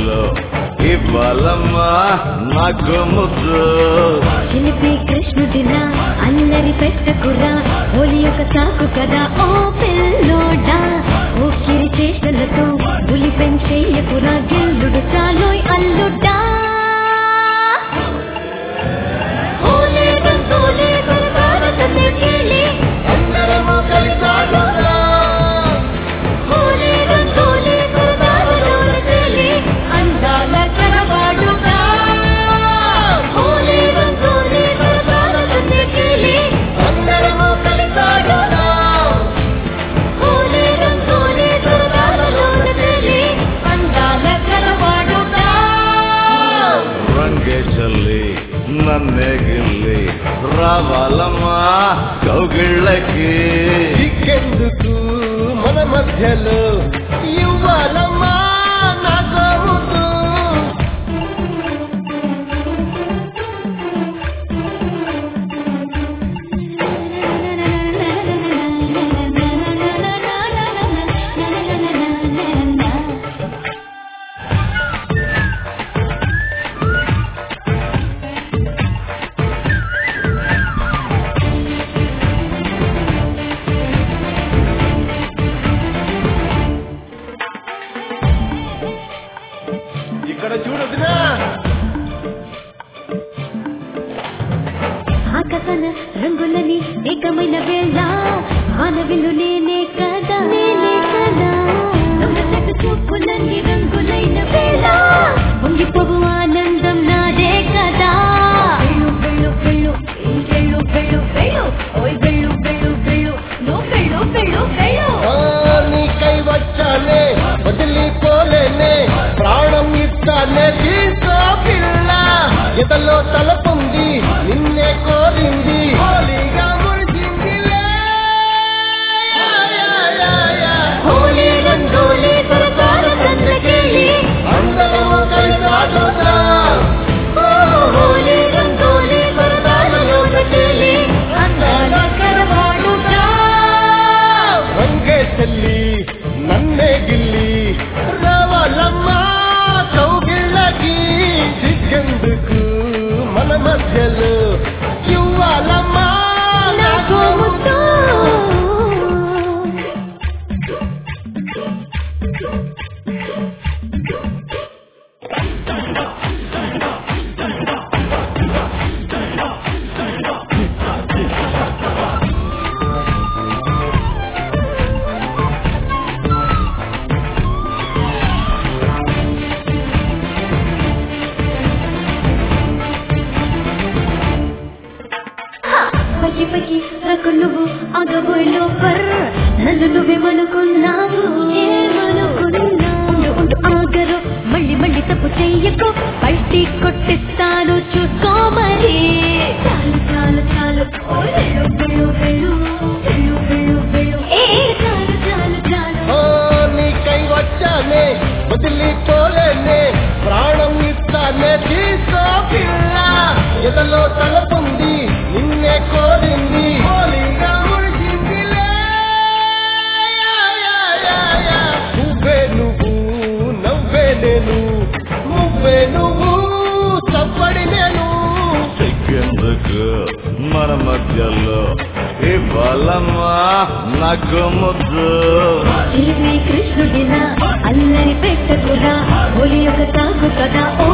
మధ్యలో ఇవ్వాలమ్మా నాకు ముద్దు చిలిపి కృష్ణుడిలా అల్లరి పెట్టకురా హోలీ ఒక సాకు కదా ఓ పిల్లోడా ఓ కిరి చేష్టలతో పులి పెంచేయకురా గెల్లుడు చాలోయ్ అల్లుడా హోలీ రంగోలీ గురువారతనే కేలి అందరము కలిసి ఆడుదాం. హోలీ రంగోలీ గురువారతనే కేలి అందాల కరవాడుగా హోలీ రంగోలీ గురువారతనే కేలి అందరము కలిసి ఆడుదాం. హోలీ రంగోలీ గురువారతనే కేలి అందాల కరవాడుగా రంగే చల్లి నన్నే గిల్లి రావాలమ్మా కౌగిళ్ళకి ఇంకెందుకు మన మధ్యలో ఇవ్వాలమ్మా నాకు ముద్దు. ఇక్కడ చూడదునా ఆకాశన రంగులని ఏకమైన వేళ మానవిలు నేనే కదా నేనే కదా దొంగసెట్టు చూపులన్నీ రంగులైన వేళ పొంగిపోవు ఆనందం నాదే కదా వెళ్ళు వెళ్ళు వెళ్ళు వెళ్ళు వెళ్ళు వెళ్ళు ఓయ్ వెళ్ళు వెళ్ళు వెళ్ళు నువ్వు వెళ్ళు వెళ్ళు వెళ్ళు ఆ, నీకై వచ్చానే వదిలిపోలేనే ప్రాణం ఇస్తానే తీసుకో పిల్ల ఎదలో తలపుంది నిన్నే కోరింది హోలీగా మురిసిందిలే. Yeah, yeah, yeah, yeah. Holi rangoli సరసాల సందకేలి అందరము కలిసి ఆడుదాం. ఓ హోలీ రంగోలీ సరసాలలో నటేలి అందాల కరవాడుగా రంగే చెల్లి నన్నే గిల్లి రావాలమ్మా కౌగిళ్ళకి సిగ్గెందుకు మన మధ్యలో ఇవ్వాలమ్మా నాకు ముద్దు పైకి పైకి నాకు నువ్వు ఆగబోయ్ లోపర్ నన్ను నువ్వేమనుకున్నావు ఏమనుకున్నా ఉండు ఉండు ఆగరు మళ్ళీ మళ్ళీ తప్పు చెయ్యకు బయటి కొట్టిస్తాను చూసుకో మరి చాలు చాలు చాలు ఓ వెళ్ళు వెళ్ళు వెళ్ళు వెళ్ళు వెళ్ళు వెళ్ళు ఏ చాలు చాలు చాలు ఓ నీకై వచ్చానే వదిలిపోలేనే ప్రాణం ఇస్తానే తీసుకో పిల్ల ఎదలో తలపుంది నిన్నే కోరింది హోలీగా మురిసిందిలే. యా, యా, యా, యా. నువ్వే నువ్వు నవ్వే నేను నువ్వే నువ్వు చప్పడి నేను సిగ్గెందుకు మన మధ్యలో ఇవ్వాలమ్మా నాకు ముద్దు చిలిపి కృష్ణుడిలా అల్లరి పెట్టకురా ఒలి ఒక సాగు కదా ఓ